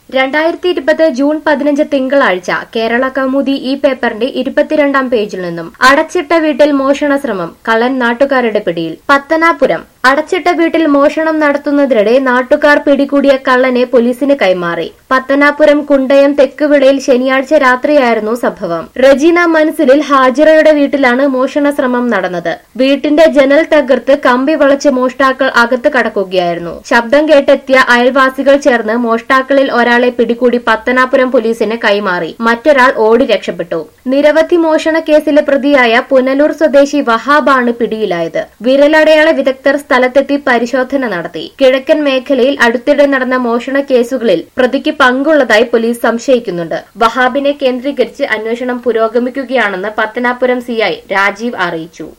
രണ്ടായിരത്തി ഇരുപത് ജൂൺ പതിനഞ്ച് തിങ്കളാഴ്ച കേരള കൗമുദി ഈ പേപ്പറിന്റെ ഇരുപത്തിരണ്ടാം പേജിൽ നിന്നും അടച്ചിട്ട വീട്ടിൽ മോഷണ ശ്രമം കള്ളൻ നാട്ടുകാരുടെ പിടിയിൽ പത്തനാപുരം അടച്ചിട്ട വീട്ടിൽ മോഷണം നടത്തുന്നതിനിടെ നാട്ടുകാർ പിടികൂടിയ കള്ളനെ പോലീസിന് കൈമാറി പത്തനാപുരം കുണ്ടയം തെക്കുവിളയിൽ ശനിയാഴ്ച രാത്രിയായിരുന്നു സംഭവം റജീന മൻസിലിൽ ഹാജിറയുടെ വീട്ടിലാണ് മോഷണ ശ്രമം നടന്നത് വീട്ടിന്റെ ജനൽ തകർത്ത് കമ്പി വളച്ച് മോഷ്ടാക്കൾ അകത്ത് കടക്കുകയായിരുന്നു ശബ്ദം കേട്ടെത്തിയ അയൽവാസികൾ ചേർന്ന് മോഷ്ടാക്കളിൽ ഒരാളെ പിടികൂടി പത്തനാപുരം പോലീസിന് കൈമാറി മറ്റൊരാൾ ഓടി രക്ഷപ്പെട്ടു നിരവധി മോഷണ കേസിലെ പ്രതിയായ പുനലൂർ സ്വദേശി വഹാബാണ് പിടിയിലായത് വിരലടയാള വിദഗ്ധർ സ്ഥലത്തെത്തി പരിശോധന നടത്തി കിഴക്കൻ മേഖലയിൽ അടുത്തിടെ നടന്ന മോഷണ കേസുകളിൽ പ്രതിക്ക് പങ്കുള്ളതായി പോലീസ് സംശയിക്കുന്നുണ്ട് വഹാബിനെ കേന്ദ്രീകരിച്ച് അന്വേഷണം പുരോഗമിക്കുകയാണെന്ന് പത്തനാപുരം സിഐ രാജീവ് അറിയിച്ചു